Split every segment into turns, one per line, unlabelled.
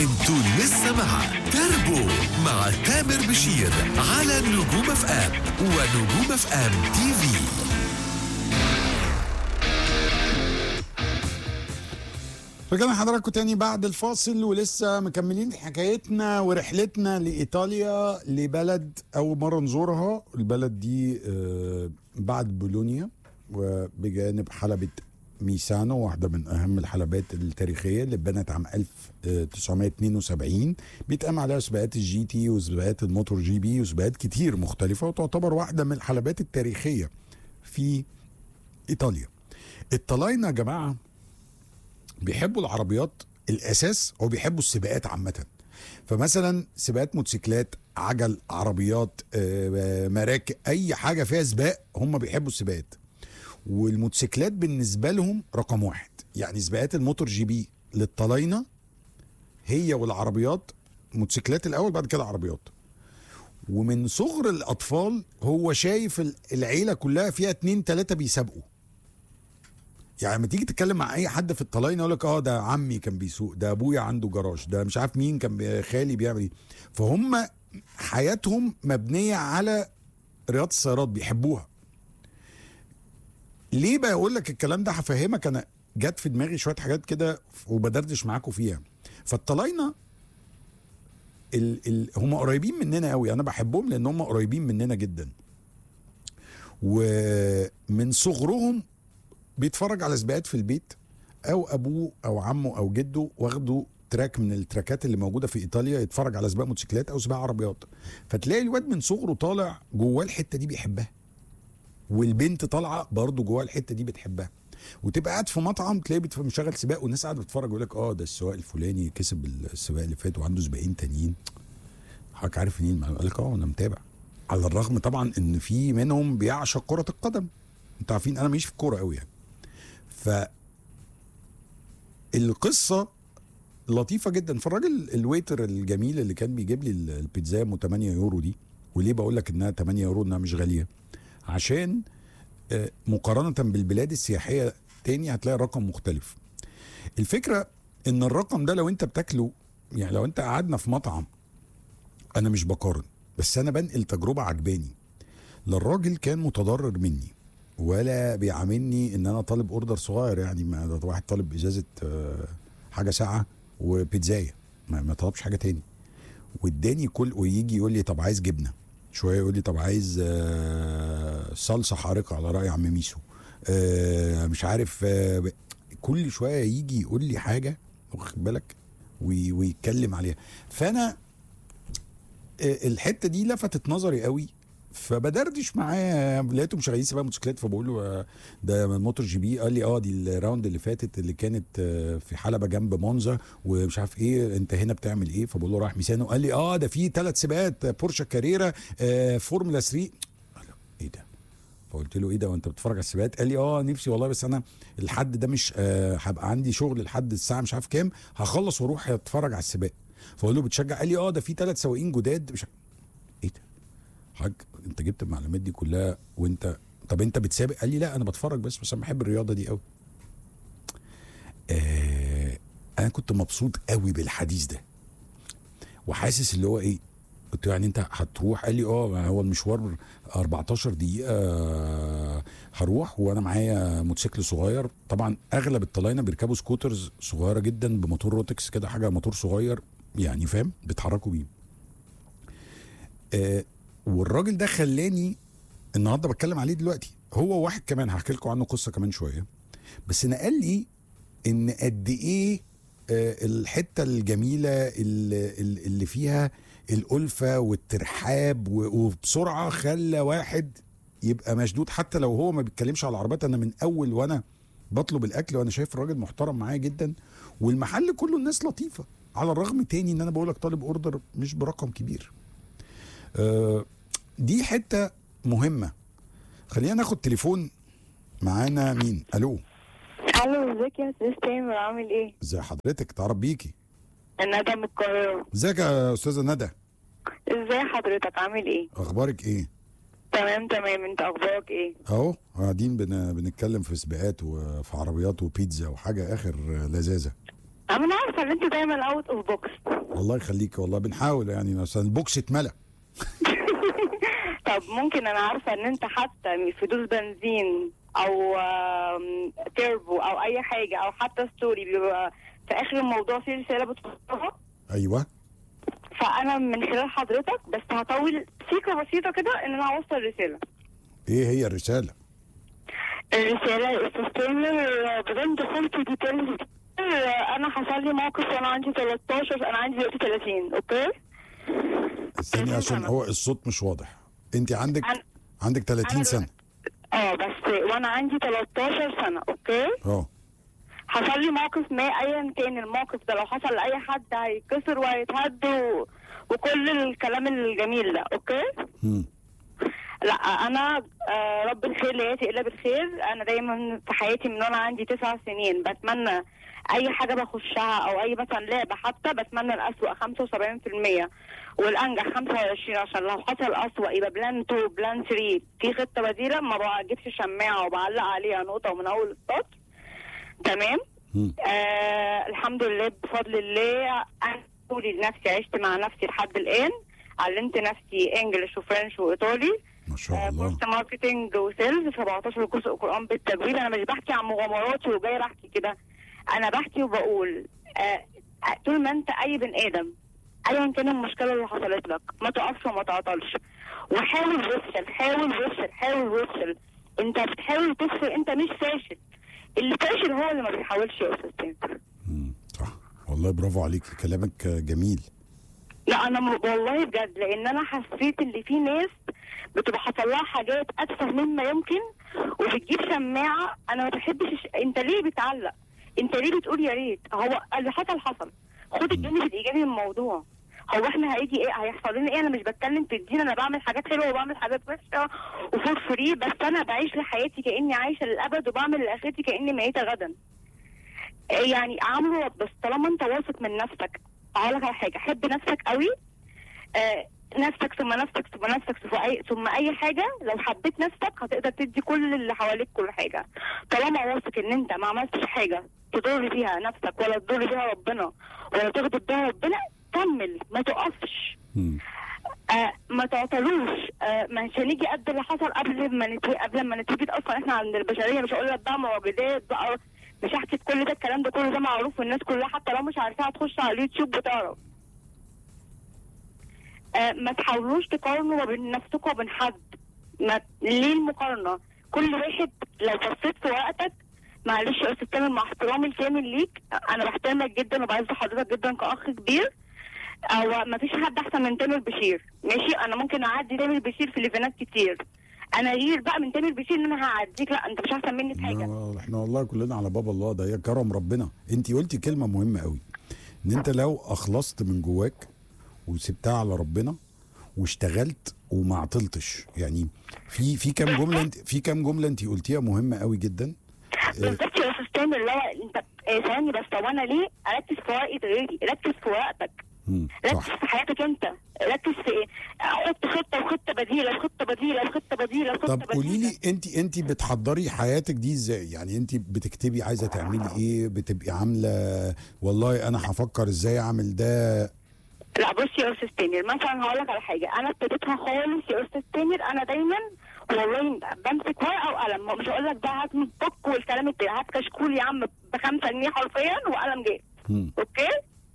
انتوا لسه مع تربو مع تامر بشير على نجوم اف ام ونجوم اف ام تي في
رجعنا حضراتكم تاني بعد الفاصل ولسه مكملين حكايتنا ورحلتنا لإيطاليا لبلد أول مرة نزورها البلد دي آه، بعد بولونيا وبجانب حلبة ميسانو واحدة من أهم الحلبات التاريخية اللي اتبنت عام 1972 بيتقام عليها سباقات الجي تي وسباقات الموتور جي بي وسباقات كتير مختلفة وتعتبر واحدة من الحلبات التاريخية في إيطاليا الطلاينة يا جماعة بيحبوا العربيات الاساس هو بيحبوا السباقات عامه فمثلا سباقات موتوسيكلات عجل عربيات آه، مراكب اي حاجه فيها سباق هم بيحبوا السباقات والموتوسيكلات بالنسبه لهم رقم واحد يعني سباقات الموتور جي بي للطلاينه هي والعربيات موتوسيكلات الاول بعد كده عربيات ومن صغر الاطفال هو شايف ال- العيله كلها فيها اتنين تلاته بيسابقوا يعني لما تيجي تتكلم مع اي حد في الطلاينه يقول لك اه ده عمي كان بيسوق ده ابويا عنده جراج ده مش عارف مين كان بي- خالي بيعمل ايه فهم حياتهم مبنيه على رياضه السيارات بيحبوها ليه بقول لك الكلام ده هفهمك انا جت في دماغي شويه حاجات كده وبدردش معاكم فيها فالطلاينه ال ال هم قريبين مننا قوي انا بحبهم لان هم قريبين مننا جدا ومن صغرهم بيتفرج على سباقات في البيت او ابوه او عمه او جده واخده تراك من التراكات اللي موجوده في ايطاليا يتفرج على سباق موتوسيكلات او سباق عربيات فتلاقي الواد من صغره طالع جواه الحته دي بيحبها والبنت طالعه برضه جواه الحته دي بتحبها وتبقى قاعد في مطعم تلاقيه بيتف- مشغل سباق والناس قاعده بتتفرج يقول لك اه ده السواق الفلاني كسب السباق اللي فات وعنده سباقين تانيين حضرتك عارف مين قال لك اه انا متابع على الرغم طبعا ان في منهم بيعشق كره القدم انتوا عارفين انا ماليش في الكوره قوي يعني ف القصه لطيفه جدا فالراجل الويتر الجميل اللي كان بيجيب لي ال- البيتزا ام 8 يورو دي وليه بقول لك انها 8 يورو انها مش غاليه عشان آه، مقارنه بالبلاد السياحيه تاني هتلاقي الرقم مختلف الفكره ان الرقم ده لو انت بتاكله يعني لو انت قعدنا في مطعم انا مش بقارن بس انا بنقل تجربه عجباني لا الراجل كان متضرر مني ولا بيعاملني ان انا طالب اوردر صغير يعني ما ده واحد طالب ازازه آه، حاجه ساعه وبيتزايه ما, ما طلبش حاجه تاني واداني كل ويجي يقول لي طب عايز جبنه شويه يقول لي طب عايز آه، صلصه حارقه على راي عم ميسو آه، مش عارف آه، ب- كل شويه يجي يقول لي حاجه واخد بالك وي- ويتكلم عليها فانا آه، الحته دي لفتت نظري قوي فبدردش معاه لقيته مشغلين سباق موتوسيكلات فبقول له آه، ده من موتور جي بي قال لي اه دي الراوند اللي فاتت اللي كانت آه، في حلبه جنب مونزا ومش عارف ايه انت هنا بتعمل ايه فبقول له رايح ميسانو قال لي اه ده في ثلاث سباقات آه، بورشه كاريرا آه، فورمولا 3 قال له ايه ده فقلت له ايه ده وانت بتتفرج على السباقات قال لي اه نفسي والله بس انا الحد ده مش آه هبقى عندي شغل لحد الساعه مش عارف كام هخلص واروح اتفرج على السباق فقول له بتشجع قال لي اه ده في ثلاث سواقين جداد مش ايه ده حاج انت جبت المعلومات دي كلها وانت طب انت بتسابق قال لي لا انا بتفرج بس بس انا بحب الرياضه دي قوي آه انا كنت مبسوط قوي بالحديث ده وحاسس اللي هو ايه قلت له يعني انت هتروح قال لي اه هو المشوار 14 دقيقه آه، هروح وانا معايا موتوسيكل صغير طبعا اغلب الطلاينه بيركبوا سكوترز صغيره جدا بموتور روتكس كده حاجه موتور صغير يعني فاهم بيتحركوا بيه آه والراجل ده خلاني النهارده بتكلم عليه دلوقتي هو واحد كمان هحكي لكم عنه قصه كمان شويه بس نقل لي ان قد ايه آه، الحته الجميله اللي, اللي فيها الالفه والترحاب و- وبسرعه خلى واحد يبقى مشدود حتى لو هو ما بيتكلمش على العربيات انا من اول وانا بطلب الاكل وانا شايف الراجل محترم معايا جدا والمحل كله الناس لطيفه على الرغم تاني ان انا بقول لك طالب اوردر مش برقم كبير آه، دي حته مهمه خلينا ناخد تليفون معانا مين الو
الو ازيك يا استاذ تامر عامل ايه؟
ازي حضرتك تعرف بيكي
ندى من القاهرة
ازيك يا استاذه ندى
ازاي حضرتك عامل ايه؟
اخبارك ايه
تمام تمام انت اخبارك ايه؟
اهو قاعدين بن... بنتكلم في سباقات وفي عربيات وبيتزا وحاجه اخر لذاذه
انا عارفه ان انت دايما اوت اوف بوكس
الله يخليك والله بنحاول يعني مثلا البوكس اتملى
طب ممكن انا عارفه ان انت حتى في دوس بنزين او آم، تيربو او اي حاجه او حتى ستوري بيبقى في اخر الموضوع في رساله بتوصلها
ايوه
فانا من خلال حضرتك بس هطول سيكه بسيطه كده ان انا اوصل رساله
ايه هي الرساله
الرساله يا استاذ تامر بدون دخول في ديتيلز انا حصل لي موقف وانا عندي 13 انا عندي دلوقتي 30 اوكي
استني
تمام،
عشان
تمام.
هو الصوت مش واضح انت عندك
أنا-
عندك 30
أنا
سنه
اه بس وانا عندي 13 سنه اوكي
اه
حصل لي موقف ما ايا كان الموقف ده لو حصل لاي حد هيتكسر وهيتهد و... وكل الكلام الجميل ده اوكي
مم.
لا انا آه رب الخير لا ياتي الا بالخير انا دايما في حياتي من وانا عندي تسع سنين بتمنى اي حاجه بخشها او اي مثلا لعبه حتى بتمنى الاسوأ 75% والانجح 25 عشان لو حصل اسوأ يبقى بلان 2 بلان 3 في خطه بديله ما بجيبش شماعه وبعلق عليها نقطه ومن اول السطر تمام
مم.
آه الحمد لله بفضل الله انا طولي لنفسي عشت مع نفسي لحد الان علمت نفسي انجلش وفرنش وايطالي
ما شاء الله
كورس ماركتنج وسيلز 17 جزء قران بالتجويد انا مش بحكي عن مغامراتي وجاي بحكي كده انا بحكي وبقول آه طول ما انت اي بني ادم ايا كان المشكله اللي حصلت لك ما تقفش وما تعطلش وحاول وافشل حاول وافشل حاول وافشل انت بتحاول تفشل انت مش فاشل اللي فاشل هو اللي ما بيحاولش يا استاذ تامر
مم. صح والله برافو عليك كلامك جميل
لا انا م... والله بجد لان انا حسيت ان في ناس بتبقى حصل لها حاجات اتفه مما يمكن وبتجيب شماعه انا ما بحبش الش... انت ليه بتعلق انت ليه بتقول يا ريت هو اللي حصل حصل خد الجانب الايجابي من الموضوع هو احنا هيجي ايه هيحصل لنا ايه انا مش بتكلم في الدين انا بعمل حاجات حلوه وبعمل حاجات وحشه وفور فري بس انا بعيش لحياتي كاني عايشه للابد وبعمل لاخرتي كاني ميته غدا يعني عامله بس طالما انت واثق من نفسك اقول لك على حاجه حب نفسك قوي آه نفسك ثم نفسك ثم نفسك ثم اي ثم اي حاجه لو حبيت نفسك هتقدر تدي كل اللي حواليك كل حاجه طالما واثق ان انت ما عملتش حاجه تضر فيها نفسك ولا تضر فيها ربنا ولا تغضب بيها ربنا كمل ما تقفش
مم.
آه ما تعطلوش آه مش هنيجي قد اللي حصل قبل ما نت... قبل ما نتوجد اصلا احنا عند البشريه مش هقول لك بقى معجزات بقى مش هحكي في كل ده الكلام ده كله ده معروف والناس كلها حتى لو مش عارفاها هتخش على اليوتيوب وتعرف آه ما تحاولوش تقارنوا ما بين نفسكم وبين حد ما ليه المقارنه كل واحد لو بصيت في وقتك معلش يا استاذ تامر مع احترامي الكامل ليك انا بحترمك جدا وبعز حضرتك جدا كاخ كبير او ما فيش حد احسن من تامر بشير ماشي انا ممكن اعدي تامر بشير في ليفنات كتير انا غير بقى من تامر بشير ان انا هعديك لا انت مش احسن مني في حاجه
لا، احنا والله كلنا على باب الله ده هي كرم ربنا انت قلتي كلمه مهمه قوي ان انت لو اخلصت من جواك وسبتها على ربنا واشتغلت وما عطلتش يعني في في كام جمله انت في كام جمله انت قلتيها مهمه قوي جدا
بالظبط يا استاذ تامر لو انت آه، ثواني بس طب انا ليه اركز في ورقه غيري ركز في ورقتك
مم،
ركز
صح
في حياتك انت ركز في ايه حط خطه وخطه بديله وخطه بديله وخطه بديله وخطه
طب
بديله
قولي لي انت انت بتحضري حياتك دي ازاي يعني انت بتكتبي عايزه تعملي ايه بتبقي عامله والله انا هفكر ازاي اعمل ده
لا بص يا استاذ تامر مثلا هقول لك على حاجه انا ابتديتها خالص يا استاذ تامر انا دايما والله بمسك ورقه وقلم مش هقول لك بقى هات بوك والكلام التاني هات كشكول يا عم ب 5 جنيه حرفيا وقلم جاهز
مم.
اوكي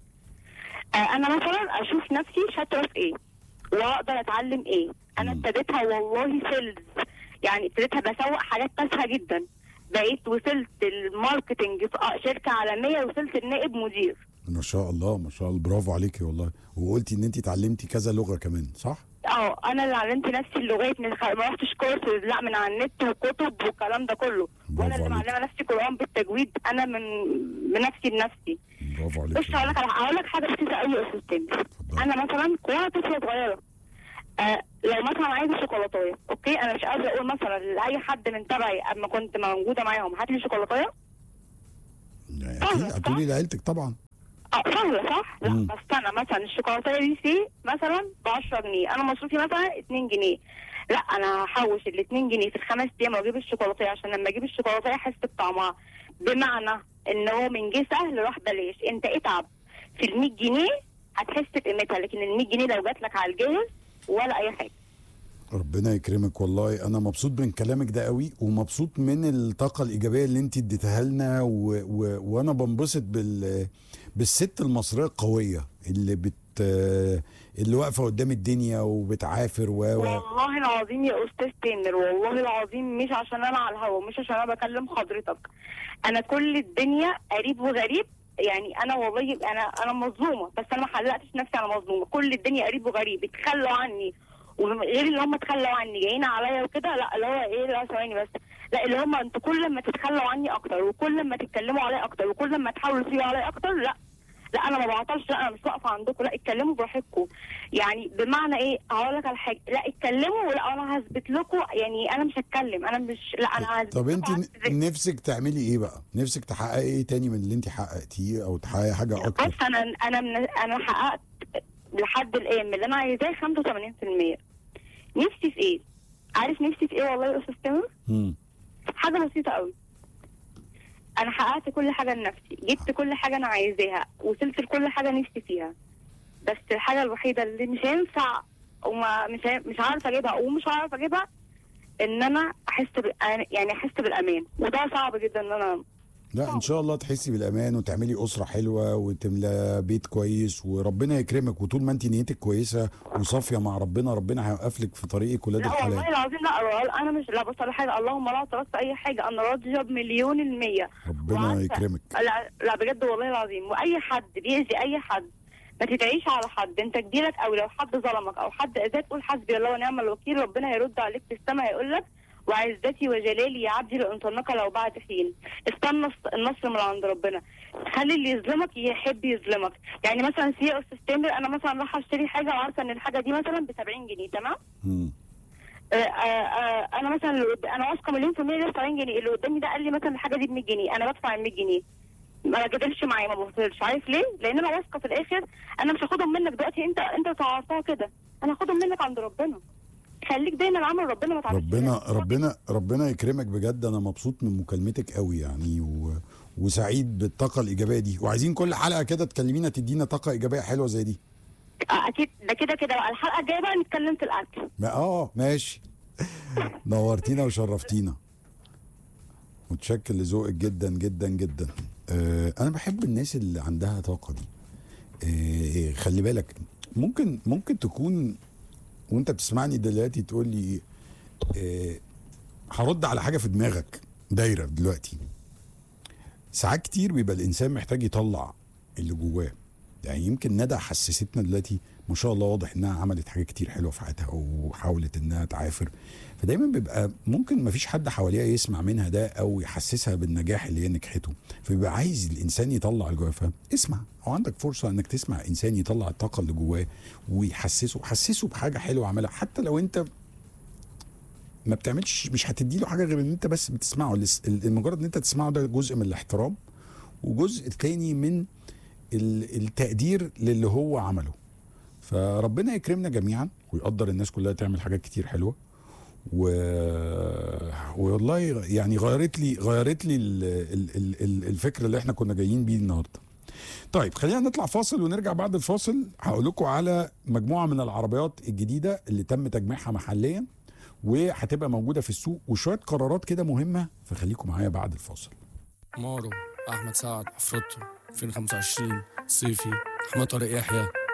آه انا مثلا اشوف نفسي شاطره في ايه واقدر اتعلم ايه انا
مم.
ابتديتها والله سيلز يعني ابتديتها بسوق حاجات تافهه جدا بقيت وصلت الماركتنج في آه، شركه عالميه وصلت النائب مدير
ما شاء الله ما شاء الله برافو عليكي والله وقلتي ان انت اتعلمتي كذا لغه كمان صح
اه انا اللي علمت نفسي اللغات من خ... ما رحتش كورسز لا من على النت وكتب والكلام ده كله
برافو
وانا اللي
عليك.
معلمه نفسي قران بالتجويد انا من بنفسي لنفسي
برافو عليك
بص هقول لك على هقول لك حاجه بسيطه قوي يا استاذ تامر
اتفضلي.
انا مثلا وانا طفله صغيره آه لو مثلا عايزه شوكولاتايه اوكي انا مش قادره اقول مثلا لاي حد من تبعي اما كنت موجوده معاهم هات لي شوكولاتايه
يعني اكيد
صح.
هتقولي لعيلتك طبعا
اه سهله صح؟ لا
مم.
بس انا مثلا الشوكولاتايه دي سي مثلا ب 10 جنيه انا مصروفي مثلا 2 جنيه لا انا هحوش ال 2 جنيه في الخمس ايام واجيب الشوكولاتايه عشان لما اجيب الشوكولاتايه احس بطعمها بمعنى ان هو من جه سهل راح بلاش انت اتعب في ال 100 جنيه هتحس بقيمتها لكن ال 100 جنيه لو جات لك على الجاهز ولا اي حاجه
ربنا يكرمك والله انا مبسوط من كلامك ده قوي ومبسوط من الطاقه الايجابيه اللي انت اديتها لنا و... و... وانا بنبسط بال بالست المصريه القويه اللي بت اللي واقفه قدام الدنيا وبتعافر و و-
والله العظيم يا استاذ تامر والله العظيم مش عشان انا على الهوا مش عشان انا بكلم حضرتك انا كل الدنيا قريب وغريب يعني انا والله انا انا مظلومه بس انا ما حلقتش نفسي انا مظلومه كل الدنيا قريب وغريب اتخلوا عني وغير اللي هم اتخلوا عني جايين عليا وكده لا اللي هو ايه لا ثواني بس لا اللي هم انتوا كل ما تتخلوا عني اكتر وكل ما تتكلموا عليا اكتر وكل ما تحاولوا تسيبوا عليا اكتر لا لا انا ما بعطلش لا انا مش واقفه عندكم لا اتكلموا براحتكم يعني بمعنى ايه هقول لك على حاجه لا اتكلموا لا انا هثبت لكم يعني انا مش هتكلم انا مش لا انا هثبت
طب انت
لكم
ن- نفسك تعملي ايه بقى نفسك تحققي ايه تاني من اللي انت حققتيه او تحققي حاجه اكتر
بص انا انا من انا حققت لحد الان من اللي انا عايزاه 85% نفسي في ايه؟ عارف نفسي في ايه والله يا استاذ تامر؟
مم.
حاجه بسيطه قوي انا حققت كل حاجه لنفسي جبت كل حاجه انا عايزاها وصلت لكل حاجه نفسي فيها بس الحاجه الوحيده اللي مش هينفع وما مش هي- مش عارفه اجيبها ومش هعرف اجيبها ان انا احس ب... يعني احس بالامان وده صعب جدا ان انا
لا ان شاء الله تحسي بالامان وتعملي اسره حلوه وتملى بيت كويس وربنا يكرمك وطول ما انت نيتك كويسه وصافيه مع ربنا ربنا هيوقف لك في طريقك ولاد
لا والله
الحلال
العظيم لا انا مش لا بص على حاجه اللهم لا اعترضت اي حاجه انا راضيه بمليون المية
ربنا
وعارفة-
يكرمك
لا لا بجد والله العظيم واي حد بيأذي اي حد ما تدعيش على حد انت كبيرك او لو حد ظلمك او حد اذاك قول حسبي الله ونعم الوكيل ربنا هيرد عليك في السماء هيقول لك وعزتي وجلالي يا عبدي لانصرنك لو بعد حين استنى الص- النصر من عند ربنا خلي اللي يظلمك يحب يظلمك يعني مثلا سي يا استاذ تامر انا مثلا راح اشتري حاجه وعارفه ان الحاجه دي مثلا ب 70 جنيه تمام
مم.
آه، آه، آه، انا مثلا اللي قد- انا واثقه مليون في المية ده 70 جنيه اللي قدامي ده قال لي مثلا الحاجه دي ب 100 جنيه انا بدفع ال 100 جنيه ما جدلش معايا ما بفضلش عارف ليه؟ لان انا واثقه في الاخر انا مش هاخدهم منك دلوقتي انت انت تعرفها كده انا هاخدهم منك عند ربنا خليك دايما عامل ربنا ما تعرفش
ربنا ربنا ربنا يكرمك بجد انا مبسوط من مكالمتك قوي يعني و... وسعيد بالطاقه الايجابيه دي وعايزين كل حلقه كده تكلمينا تدينا طاقه ايجابيه حلوه زي دي
آه، اكيد ده كده كده بقى الحلقه الجايه بقى نتكلم في الاكل
ما اه ماشي نورتينا وشرفتينا متشكر لذوقك جدا جدا جدا آه انا بحب الناس اللي عندها طاقه دي آه خلي بالك ممكن ممكن تكون وانت بتسمعني دلوقتي تقول لي آه هرد على حاجه في دماغك دايره دلوقتي ساعات كتير بيبقى الانسان محتاج يطلع اللي جواه يعني يمكن ندى حسستنا دلوقتي ما شاء الله واضح انها عملت حاجات كتير حلوه في حياتها وحاولت انها تعافر فدايما بيبقى ممكن ما فيش حد حواليها يسمع منها ده او يحسسها بالنجاح اللي هي نجحته فبيبقى عايز الانسان يطلع اللي جواه فاسمع او عندك فرصه انك تسمع انسان يطلع الطاقه اللي جواه ويحسسه حسسه بحاجه حلوه عملها حتى لو انت ما بتعملش مش هتدي له حاجه غير ان انت بس بتسمعه الاس- ال- مجرد ان انت تسمعه ده جزء من الاحترام وجزء تاني من ال- التقدير للي هو عمله فربنا يكرمنا جميعا ويقدر الناس كلها تعمل حاجات كتير حلوه و... والله يعني غيرت لي غيرت لي ال... ال... ال... ال- الفكر اللي احنا كنا جايين بيه النهارده طيب خلينا نطلع فاصل ونرجع بعد الفاصل هقول لكم على مجموعه من العربيات الجديده اللي تم تجميعها محليا وهتبقى موجوده في السوق وشويه قرارات كده مهمه فخليكم معايا بعد الفاصل
مارو احمد سعد عفروتو 2025 صيفي احمد طارق يحيى